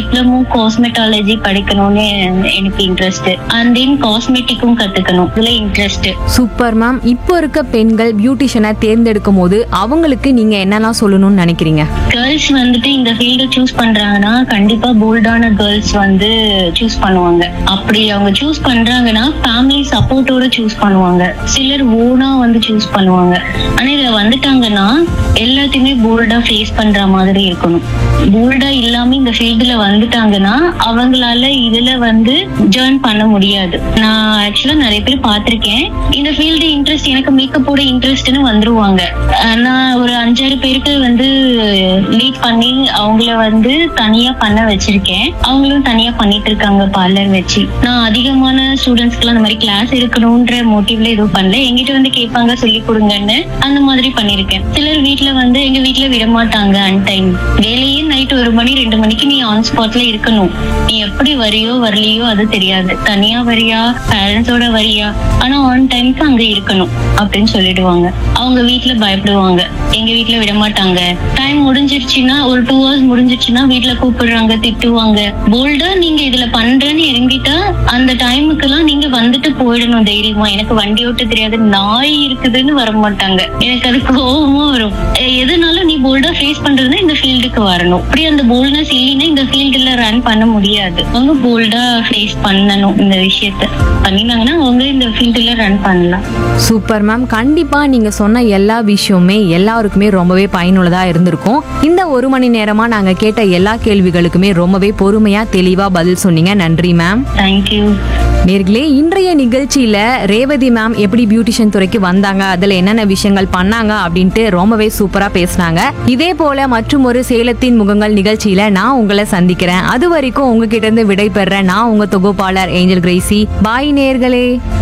diploma cosmetology படிக்கணும்னு எனக்கு interest and then காஸ்மெட்டிக்கும் கத்துக்கணும் இதுல இன்ட்ரெஸ்ட் சூப்பர் மேம் இப்போ இருக்க பெண்கள் பியூட்டிஷியனை தேர்ந்தெடுக்கும் போது அவங்களுக்கு நீங்க என்னெல்லாம் சொல்லணும்னு நினைக்கிறீங்க கேர்ள்ஸ் வந்துட்டு இந்த ஃபீல்ட சூஸ் பண்றாங்கன்னா கண்டிப்பா போல்டான கேர்ள்ஸ் வந்து சூஸ் பண்ணுவாங்க அப்படி அவங்க சூஸ் பண்றாங்கன்னா ஃபேமிலி சப்போர்ட்டோட சூஸ் பண்ணுவாங்க சிலர் ஓனா வந்து சூஸ் பண்ணுவாங்க ஆனா இதுல வந்துட்டாங்கன்னா எல்லாத்தையுமே போல்டா ஃபேஸ் பண்ற மாதிரி இருக்கணும் போல்டா இல்லாம இந்த ஃபீல்டுல வந்துட்டாங்கன்னா அவங்களால இதுல வந்து ஜேர்ன் பண்ண முடியாது நான் ஆக்சுவலா நிறைய பேர் பார்த்திருக்கேன் இந்த ஃபீல்டு இன்ட்ரெஸ்ட் எனக்கு மேக்கப்போட இன்ட்ரெஸ்ட்னு வந்துருவாங்க அஹ் நான் ஒரு அஞ்சாறு பேருக்கு வந்து லீட் பண்ணி அவங்கள வந்து தனியா பண்ண வச்சிருக்கேன் அவங்களும் தனியா பண்ணிட்டு இருக்காங்க பார்லர் வச்சு நான் அதிகமான ஸ்டூடெண்ட்ஸ்க்கு அந்த மாதிரி கிளாஸ் எடுக்கணும்ன்ற மோட்டிவ்ல எதுவும் பண்ணல எங்கிட்ட வந்து கேட்பாங்க சொல்லி கொடுங்கன்னு அந்த மாதிரி பண்ணிருக்கேன் சிலர் வீட்ல வந்து எங்க வீட்ல விட மாட்டாங்க அன்டைம் வேலையே நைட் ஒரு மணி ரெண்டு மணிக்கு நீ ஆன் ஸ்பாட்ல இருக்கணும் நீ எப்படி வரியோ வரலையோ அது தெரியாது தனியா வரியா பேரண்ட்ஸோட வரியா ஆனா ஆன் டைம்க்கு அங்க இருக்கணும் அப்படின்னு சொல்லிடுவாங்க அவங்க வீட்ல பயப்படுவாங்க எங்க வீட்ல விட மாட்டாங்க டைம் முடிஞ்சிருச்சுன்னா ஒரு டூ ஹவர்ஸ் முடிஞ்சிருச்சுன்னா வீட்ல கூப்பிடுறாங்க திட்டுவாங்க போல்டா நீங்க இதுல பண்றேன்னு இறங்கிட்டா அந்த டைமுக்கு எல்லாம் நீங்க வந்துட்டு போயிடணும் தைரியமா எனக்கு வண்டி ஓட்ட தெரியாது நாய் இருக்குதுன்னு வர மாட்டாங்க எனக்கு அது கோவமா வரும் எ- எதுனாலும் நீ போல்டா ஃபேஸ் பண்றதுன்னா இந்த ஃபீல்டுக்கு வரணும் அப்படி அந்த போல்ட்னஸ் இல்லைன்னா இந்த ஃபீல்டுல ரன் பண்ண முடியாது அவங்க போல்டா ஃபேஸ் பண்ணணும் இந்த விஷயத்த பண்ணினாங்கன்னா அவங்க இந்த ஃபீல்டுல ரன் பண்ணலாம் சூப்பர் மேம் கண்டிப்பா நீங்க சொன்ன எல்லா விஷயமுமே எல்லாருக்குமே ரொம்பவே பயனுள்ளதா இருந்திருக்கும் இந்த ஒரு மணி நேரமா நாங்க கேட்ட எல்லா கேள்விகளுக்குமே ரொம்பவே பொறுமையா தெளிவா பதில் சொன்னீங்க நன்றி மேம் தேங்க்யூ நேர்களே இன்றைய நிகழ்ச்சியில ரேவதி மேம் எப்படி பியூட்டிஷியன் துறைக்கு வந்தாங்க அதுல என்னென்ன விஷயங்கள் பண்ணாங்க அப்படின்ட்டு ரொம்பவே சூப்பரா பேசினாங்க இதே போல மற்றும் ஒரு சேலத்தின் முகங்கள் நிகழ்ச்சியில நான் உங்களை சந்திக்கிறேன் அது வரைக்கும் உங்ககிட்ட இருந்து விடை பெறேன் நான் உங்க தொகுப்பாளர் ஏஞ்சல் கிரேசி பாய் நேர்களே